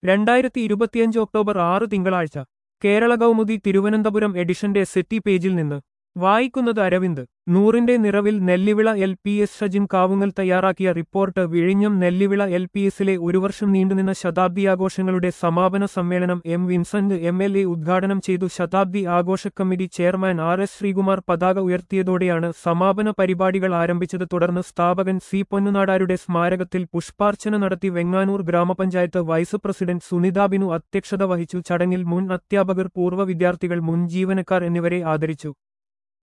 രണ്ടായിരത്തി ഇരുപത്തിയഞ്ച് ഒക്ടോബർ ആറ് തിങ്കളാഴ്ച കേരള കൗമുദി തിരുവനന്തപുരം എഡിഷന്റെ സെറ്റി പേജിൽ നിന്ന് വായിക്കുന്നത് അരവിന്ദ് നൂറിന്റെ നിറവിൽ Nellivila L P S Shajin Kavungal തയ്യാറാക്കിയ റിപ്പോർട്ട് വിഴിഞ്ഞം നെല്ലിവിള എൽ പി എസിലെ ഒരു വർഷം നീണ്ടുനിന്ന ശതാബ്ദി ആഘോഷങ്ങളുടെ സമാപന സമ്മേളനം M Vincent M L A ഉദ്ഘാടനം ചെയ്തു ശതാബ്ദി ആഘോഷ committee chairman R S Sreekumar പതാക ഉയർത്തിയതോടെയാണ് സമാപന പരിപാടികൾ ആരംഭിച്ചത് തുടർന്ന് സ്ഥാപകൻ സി പൊന്നുനാടാരുടെ സ്മാരകത്തിൽ പുഷ്പാർച്ചന നടത്തി വെങ്ങാനൂർ ഗ്രാമപഞ്ചായത്ത് വൈസ് പ്രസിഡന്റ് സുനിതാബിനു അധ്യക്ഷത വഹിച്ചു ചടങ്ങിൽ മുൻ അധ്യാപകർ പൂർവ്വ വിദ്യാർത്ഥികൾ മുൻ ജീവനക്കാർ എന്നിവരെ ആദരിച്ചു